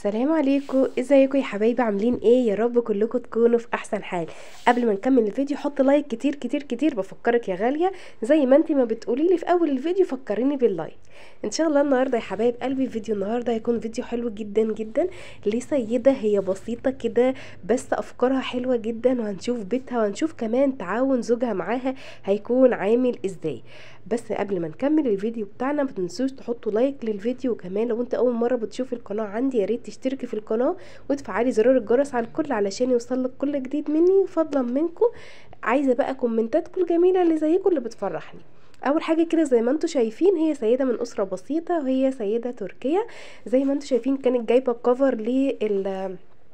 السلام عليكم ازيكم يا حبايبي عاملين ايه يا رب كلكم تكونوا في احسن حال قبل ما نكمل الفيديو حط لايك كتير كتير كتير بفكرك يا غاليه زي ما انت ما بتقولي لي في اول الفيديو فكريني باللايك ان شاء الله النهارده يا حبايب قلبي فيديو النهارده هيكون فيديو حلو جدا جدا لسيده هي بسيطه كده بس افكارها حلوه جدا وهنشوف بيتها وهنشوف كمان تعاون زوجها معاها هيكون عامل ازاي بس قبل ما نكمل الفيديو بتاعنا ما تنسوش تحطوا لايك للفيديو وكمان لو انت اول مره بتشوف القناه عندي يا ريت تشتركي في القناه وتفعلي زرار الجرس على الكل علشان يوصلك كل جديد مني فضلا منكم عايزه بقى كومنتاتكم الجميله اللي زيكم اللي بتفرحني اول حاجه كده زي ما انتم شايفين هي سيده من اسره بسيطه وهي سيده تركيه زي ما انتم شايفين كانت جايبه كفر لل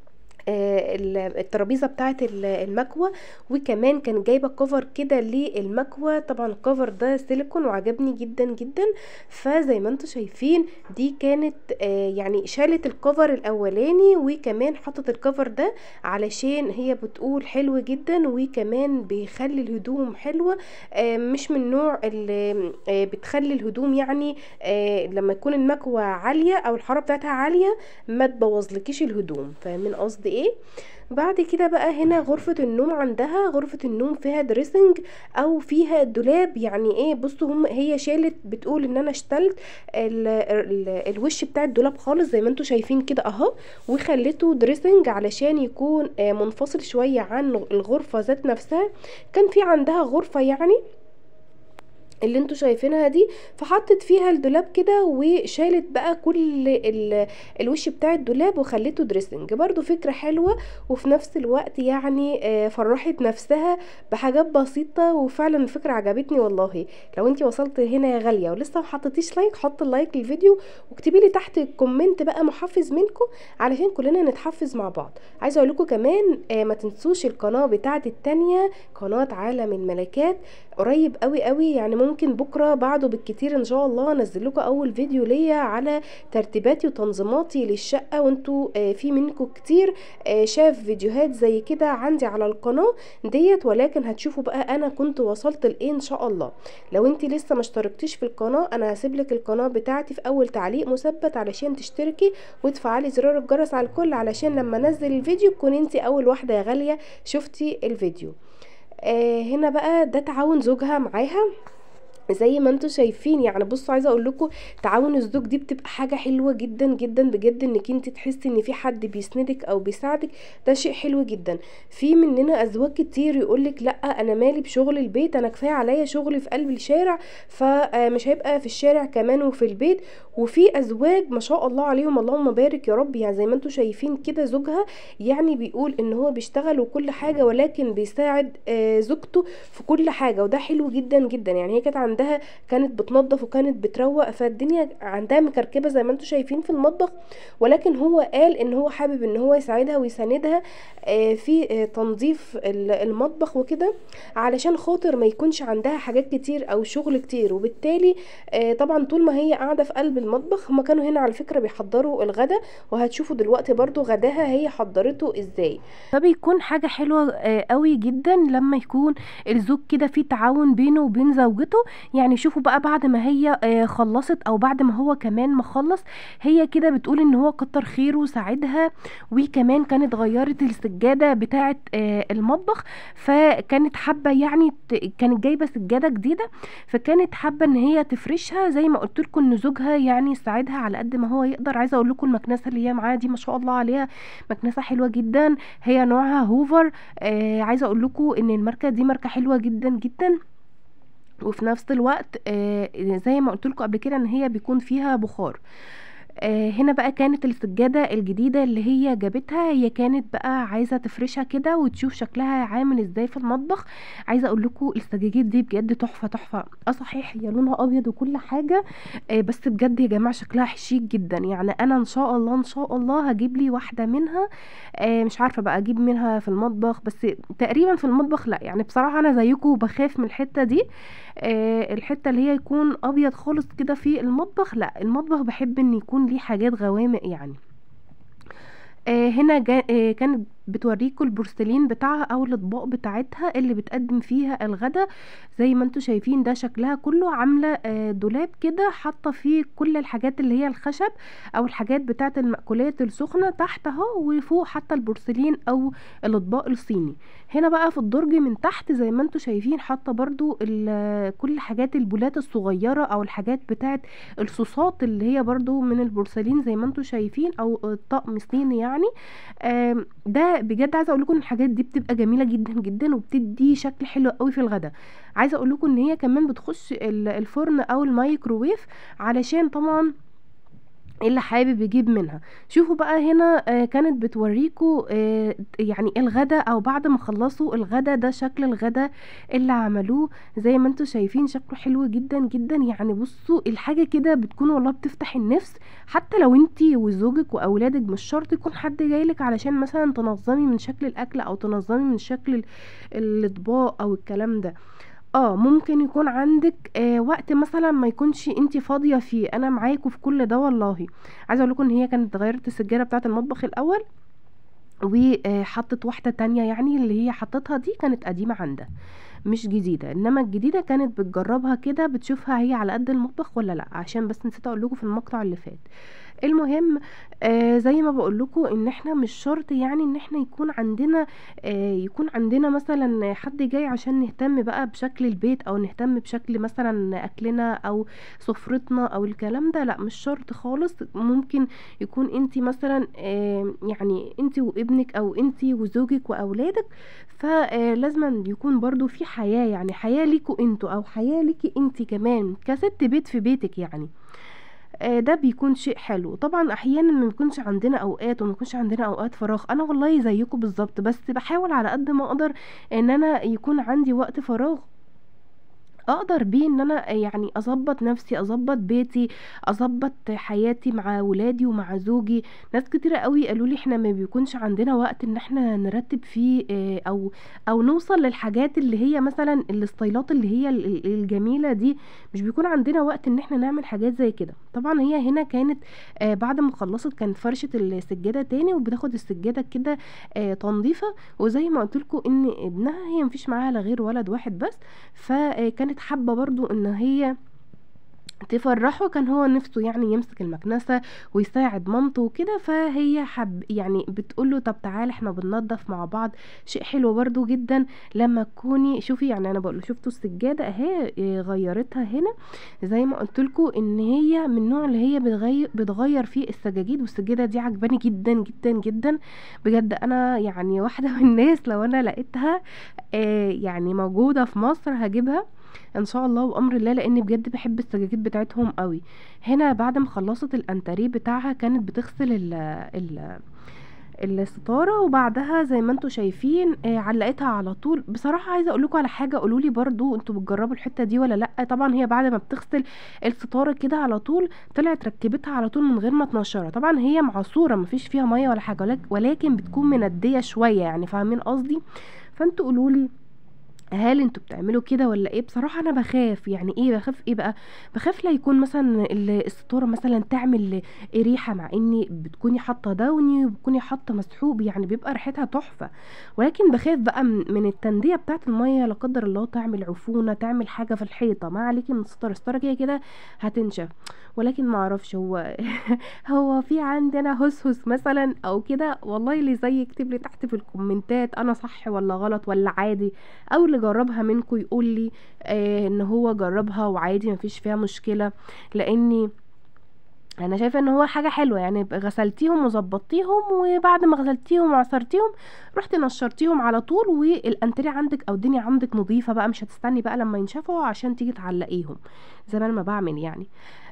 الترابيزه بتاعه المكوى وكمان كان جايبه كفر كده للمكوى طبعا الكفر ده سيليكون وعجبني جدا جدا فزي ما انتم شايفين دي كانت يعني شالت الكفر الاولاني وكمان حطت الكفر ده علشان هي بتقول حلو جدا وكمان بيخلي الهدوم حلوه مش من نوع اللي بتخلي الهدوم يعني لما يكون المكوى عاليه او الحراره بتاعتها عاليه ما تبوظلكيش الهدوم فاهمين قصدي ايه بعد كده بقى هنا غرفة النوم عندها غرفة النوم فيها دريسنج او فيها دولاب يعني ايه بصوا هم هي شالت بتقول ان انا اشتلت ال ال الوش بتاع الدولاب خالص زي ما انتم شايفين كده اهو وخليته دريسنج علشان يكون منفصل شوية عن الغرفة ذات نفسها كان في عندها غرفة يعني اللي انتوا شايفينها دي فحطت فيها الدولاب كده وشالت بقى كل ال الوش بتاع الدولاب وخليته دريسنج برضو فكرة حلوة وفي نفس الوقت يعني فرحت نفسها بحاجات بسيطة وفعلا الفكرة عجبتني والله لو انتي وصلت هنا يا غالية ولسه ما حطيتيش لايك حط اللايك للفيديو واكتبي لي تحت الكومنت بقى محفز منكم علشان كلنا نتحفز مع بعض عايزه اقول لكم كمان ما تنسوش القناه بتاعتي التانية قناه عالم الملكات قريب قوي قوي يعني ممكن بكره بعده بالكتير ان شاء الله انزل لكم اول فيديو ليا على ترتيباتي وتنظيماتي للشقه وانتوا في منكم كتير شاف فيديوهات زي كده عندي على القناه ديت ولكن هتشوفوا بقى انا كنت وصلت لايه ان شاء الله لو انت لسه ما اشتركتيش في القناه انا هسيب لك القناه بتاعتي في اول تعليق مثبت علشان تشتركي وتفعلي زرار الجرس على الكل علشان لما انزل الفيديو تكون انت اول واحده يا غاليه شفتي الفيديو آه هنا بقى ده تعاون زوجها معاها زي ما انتم شايفين يعني بصوا عايزه اقول لكم تعاون الزوج دي بتبقى حاجه حلوه جدا جدا بجد انك انت تحسي ان في حد بيسندك او بيساعدك ده شيء حلو جدا في مننا ازواج كتير يقولك لا انا مالي بشغل البيت انا كفايه عليا شغل في قلب الشارع فمش هيبقى في الشارع كمان وفي البيت وفي ازواج ما شاء الله عليهم اللهم بارك يا رب يعني زي ما انتم شايفين كده زوجها يعني بيقول ان هو بيشتغل وكل حاجه ولكن بيساعد زوجته في كل حاجه وده حلو جدا جدا يعني هي كانت عندها كانت بتنظف وكانت بتروق فالدنيا عندها مكركبه زي ما انتم شايفين في المطبخ ولكن هو قال ان هو حابب ان هو يساعدها ويساندها في تنظيف المطبخ وكده علشان خاطر ما يكونش عندها حاجات كتير او شغل كتير وبالتالي طبعا طول ما هي قاعده في قلب المطبخ هما كانوا هنا على فكره بيحضروا الغدا وهتشوفوا دلوقتي برضو غداها هي حضرته ازاي فبيكون حاجه حلوه قوي جدا لما يكون الزوج كده في تعاون بينه وبين زوجته يعني شوفوا بقى بعد ما هي خلصت او بعد ما هو كمان ما خلص هي كده بتقول ان هو كتر خيره وساعدها وكمان كانت غيرت السجاده بتاعه المطبخ فكانت حابه يعني كانت جايبه سجاده جديده فكانت حابه ان هي تفرشها زي ما قلت لكم ان زوجها يعني يساعدها على قد ما هو يقدر عايزه اقول لكم المكنسه اللي هي معاها دي ما شاء الله عليها مكنسه حلوه جدا هي نوعها هوفر آه عايزه اقول لكم ان الماركه دي ماركه حلوه جدا جدا وفي نفس الوقت آه زي ما قلت لكم قبل كده ان هي بيكون فيها بخار آه هنا بقى كانت السجادة الجديدة اللي هي جابتها هي كانت بقى عايزة تفرشها كده وتشوف شكلها عامل ازاي في المطبخ عايزة اقول لكم السجاجيد دي بجد تحفة تحفة اه صحيح هي لونها ابيض وكل حاجة آه بس بجد يا جماعة شكلها شيك جدا يعني انا ان شاء الله ان شاء الله هجيب لي واحدة منها آه مش عارفة بقى اجيب منها في المطبخ بس تقريبا في المطبخ لا يعني بصراحة انا زيكم بخاف من الحتة دي آه الحته اللي هي يكون ابيض خالص كده في المطبخ لا المطبخ بحب ان يكون ليه حاجات غوامق يعني آه هنا جا آه كانت بتوريكوا البورسلين بتاعها او الاطباق بتاعتها اللي بتقدم فيها الغدا زي ما انتوا شايفين ده شكلها كله عامله آه، دولاب كده حاطه فيه كل الحاجات اللي هي الخشب او الحاجات بتاعه المأكولات السخنه تحت اهو وفوق حتى البورسلين او الاطباق الصيني هنا بقى في الدرج من تحت زي ما انتوا شايفين حاطه برضو ال- كل حاجات البولات الصغيره او الحاجات بتاعه الصوصات اللي هي برضو من البورسلين زي ما انتوا شايفين او الطقم صيني يعني آم، ده بجد عايزه اقول لكم ان الحاجات دي بتبقى جميله جدا جدا وبتدي شكل حلو قوي في الغدا عايزه اقول لكم ان هي كمان بتخش ال- الفرن او الميكروويف علشان طبعا اللي حابب يجيب منها شوفوا بقى هنا آه، كانت بتوريكوا آه، يعني الغدا او بعد ما خلصوا الغدا ده شكل الغدا اللي عملوه زي ما انتوا شايفين شكله حلو جدا جدا يعني بصوا الحاجة كده بتكون والله بتفتح النفس حتى لو انتي وزوجك واولادك مش شرط يكون حد جايلك علشان مثلا تنظمي من شكل الاكل او تنظمي من شكل ال- الاطباق او الكلام ده اه ممكن يكون عندك آه وقت مثلا ما يكونش انتي فاضية فيه انا معاكوا في كل ده والله عايزه اقول لكم ان هي كانت غيرت السجاده بتاعه المطبخ الاول وحطت واحده تانية يعني اللي هي حطتها دي كانت قديمه عندها مش جديده انما الجديده كانت بتجربها كده بتشوفها هي على قد المطبخ ولا لا عشان بس نسيت اقول لكم في المقطع اللي فات المهم آه زي ما بقول لكم ان احنا مش شرط يعني ان احنا يكون عندنا آه يكون عندنا مثلا حد جاي عشان نهتم بقى بشكل البيت او نهتم بشكل مثلا اكلنا او سفرتنا او الكلام ده لا مش شرط خالص ممكن يكون انت مثلا آه يعني انت وابنك او انت وزوجك واولادك فلازم يكون برضو في حياة يعني حياة ليكوا انتوا او حياة ليكي انت كمان كست بيت في بيتك يعني آه، ده بيكون شيء حلو طبعا احيانا ما بيكونش عندنا اوقات وما بيكونش عندنا اوقات فراغ انا والله زيكم بالظبط بس بحاول على قد ما اقدر ان انا يكون عندي وقت فراغ اقدر بيه ان انا يعني اظبط نفسي اظبط بيتي اظبط حياتي مع ولادي ومع زوجي ناس كتيرة قوي قالوا لي احنا ما بيكونش عندنا وقت ان احنا نرتب فيه آه، او او نوصل للحاجات اللي هي مثلا الستايلات اللي هي ال- ال- الجميلة دي مش بيكون عندنا وقت ان احنا نعمل حاجات زي كده طبعا هي هنا كانت آه، بعد ما خلصت كانت فرشت السجادة تاني وبتاخد السجادة كده آه، تنظيفة وزي ما قلت لكم ان ابنها هي مفيش معاها لا غير ولد واحد بس فكانت حابة برضو ان هي تفرحه كان هو نفسه يعني يمسك المكنسة ويساعد مامته وكده فهي حب يعني بتقوله طب تعالى احنا بننضف مع بعض شيء حلو برضو جدا لما تكوني شوفي يعني انا بقول شفتوا السجادة اهي إيه، غيرتها هنا زي ما قلت لكم ان هي من النوع اللي هي بتغير بتغير فيه السجاجيد والسجادة دي عجباني جدا جدا جدا بجد انا يعني واحدة من الناس لو انا لقيتها آه، يعني موجودة في مصر هجيبها ان شاء الله وامر الله لاني بجد بحب السجاجيد بتاعتهم قوي هنا بعد ما خلصت الانتريه بتاعها كانت بتغسل ال ال الستاره وبعدها زي ما انتوا شايفين آه، علقتها على طول بصراحه عايزه اقول لكم على حاجه قولوا لي برضو انتوا بتجربوا الحته دي ولا لا طبعا هي بعد ما بتغسل الستاره كده على طول طلعت ركبتها على طول من غير ما تنشرها طبعا هي معصوره مفيش فيها ميه ولا حاجه ولك- ولكن بتكون منديه شويه يعني فاهمين قصدي فانتوا قولوا لي هل انتوا بتعملوا كده ولا ايه بصراحه انا بخاف يعني ايه بخاف ايه بقى بخاف لا يكون مثلا ال- الستاره مثلا تعمل ريحه مع اني بتكوني حاطه داوني وبتكوني حاطه مسحوب يعني بيبقى ريحتها تحفه ولكن بخاف بقى من من التنديه بتاعه الميه لا قدر الله تعمل عفونه تعمل حاجه في الحيطه ما عليكي من الستاره الستاره كده كده هتنشف ولكن ما اعرفش هو هو في عندنا هسهس مثلا او كده والله اللي زي يكتب لي تحت في الكومنتات انا صح ولا غلط ولا عادي او اللي جربها منكم يقول لي آه ان هو جربها وعادي مفيش فيها مشكله لاني انا شايفه ان هو حاجه حلوه يعني يبقى غسلتيهم وظبطتيهم وبعد ما غسلتيهم وعصرتيهم رحتي نشرتيهم على طول والانتريه عندك او الدنيا عندك نظيفه بقى مش هتستني بقى لما ينشفوا عشان تيجي تعلقيهم زي ما انا ما بعمل يعني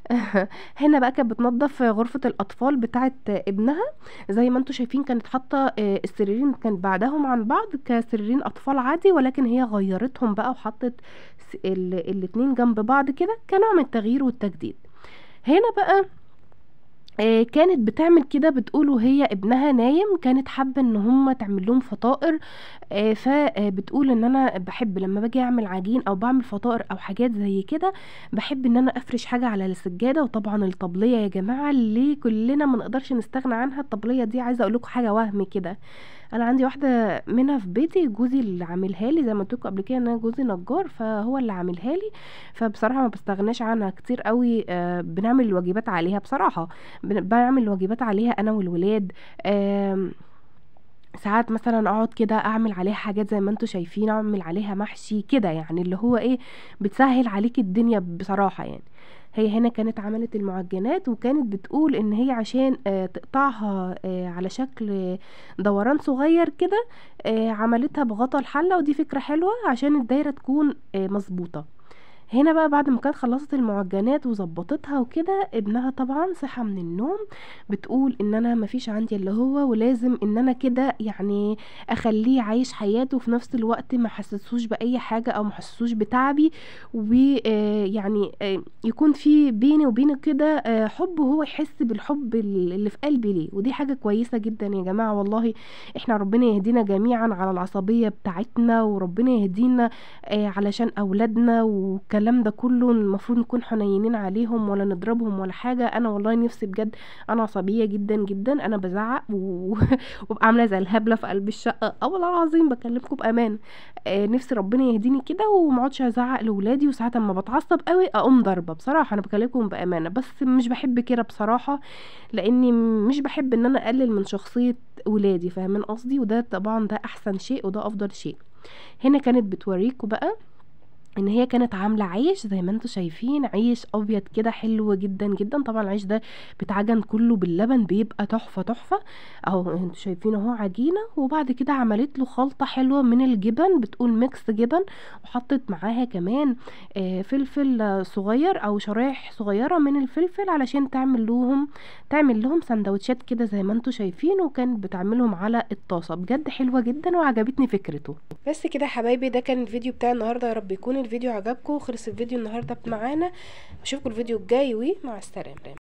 هنا بقى كانت بتنظف غرفة الأطفال بتاعت ابنها زي ما انتوا شايفين كانت حاطة آه، السريرين كانت بعدهم عن بعض كسريرين أطفال عادي ولكن هي غيرتهم بقى وحطت س- ال- الاتنين جنب بعض كده كنوع من التغيير والتجديد هنا بقى آه، كانت بتعمل كده بتقول وهي ابنها نايم كانت حابة ان هم تعمل لهم فطائر آه، فبتقول ان انا بحب لما باجي اعمل عجين او بعمل فطائر او حاجات زي كده بحب ان انا افرش حاجة على السجادة وطبعا الطبلية يا جماعة اللي كلنا ما نقدرش نستغنى عنها الطبلية دي عايزة اقول لكم حاجة وهم كده انا عندي واحدة منها في بيتي جوزي اللي عاملها لي زي ما قلت لكم قبل كده ان انا جوزي نجار فهو اللي عاملها لي فبصراحة ما بستغناش عنها كتير قوي آه، بنعمل الواجبات عليها بصراحة بن- بعمل واجبات عليها انا والولاد آم، ساعات مثلا اقعد كده اعمل عليها حاجات زي ما انتوا شايفين اعمل عليها محشي كده يعني اللي هو ايه بتسهل عليك الدنيا بصراحة يعني هي هنا كانت عملت المعجنات وكانت بتقول ان هي عشان آه، تقطعها آه، على شكل دوران صغير كده آه، عملتها بغطا الحلة ودي فكرة حلوة عشان الدايرة تكون آه، مظبوطة هنا بقى بعد ما كانت خلصت المعجنات وظبطتها وكده ابنها طبعا صحى من النوم بتقول ان انا مفيش عندي اللي هو ولازم ان انا كده يعني اخليه عايش حياته وفي نفس الوقت ما حسسوش باي حاجه او ما حسسوش بتعبي ويعني يكون في بيني وبينه كده آه، حب وهو يحس بالحب اللي في قلبي ليه ودي حاجه كويسه جدا يا جماعه والله احنا ربنا يهدينا جميعا على العصبيه بتاعتنا وربنا يهدينا آه، علشان اولادنا والكلام ده كله المفروض نكون حنينين عليهم ولا نضربهم ولا حاجه انا والله نفسي بجد انا عصبيه جدا جدا انا بزعق و- وببقى عامله زي الهبله في قلب الشقه اه والله العظيم بكلمكم بامان آه نفسي ربنا يهديني كده وما اقعدش ازعق لاولادي وساعات اما بتعصب قوي اقوم ضربه بصراحه انا بكلمكم بامانه بس مش بحب كده بصراحه لاني مش بحب ان انا اقلل من شخصيه ولادي فاهمين قصدي وده طبعا ده احسن شيء وده افضل شيء هنا كانت بتوريكوا بقى ان هي كانت عامله عيش زي ما انتم شايفين عيش ابيض كده حلو جدا جدا طبعا العيش ده بيتعجن كله باللبن بيبقى تحفه تحفه اهو انتوا شايفين اهو عجينه وبعد كده عملت له خلطه حلوه من الجبن بتقول ميكس جبن وحطت معاها كمان آه، فلفل آه، صغير او شرايح صغيره من الفلفل علشان تعمل لهم تعمل لهم سندوتشات كده زي ما انتم شايفين وكانت بتعملهم على الطاسه بجد حلوه جدا وعجبتني فكرته بس كده يا حبايبي ده كان الفيديو بتاع النهارده يا رب يكون الفيديو عجبكم خلص الفيديو النهارده معانا اشوفكم الفيديو الجاي ومع السلامه